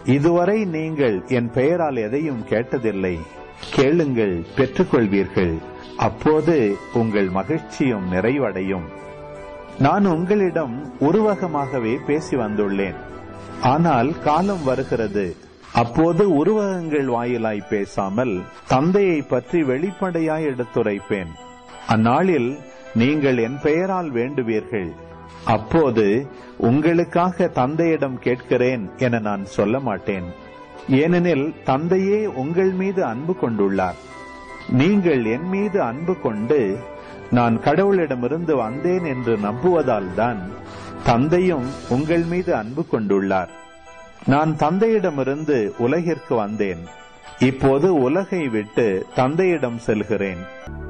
இதுவரை நீங்கள் என் பெயரால் எதையும் கேட்டதில்லை கேளுங்கள் பெற்றுக்கொள்வீர்கள் அப்போது உங்கள் மகிழ்ச்சியும் நிறைவடையும் நான் உங்களிடம் உருவகமாகவே பேசி வந்துள்ளேன் ஆனால் காலம் வருகிறது அப்போது உருவகங்கள் வாயிலாய் பேசாமல் தந்தையை பற்றி வெளிப்படையாய் எடுத்துரைப்பேன் அந்நாளில் நீங்கள் என் பெயரால் வேண்டுவீர்கள் அப்போது உங்களுக்காக தந்தையிடம் கேட்கிறேன் என நான் சொல்ல மாட்டேன் ஏனெனில் தந்தையே உங்கள் மீது அன்பு கொண்டுள்ளார் நீங்கள் என் மீது அன்பு கொண்டு நான் கடவுளிடமிருந்து வந்தேன் என்று நம்புவதால் தான் தந்தையும் உங்கள் மீது அன்பு கொண்டுள்ளார் நான் தந்தையிடமிருந்து உலகிற்கு வந்தேன் இப்போது உலகை விட்டு தந்தையிடம் செல்கிறேன்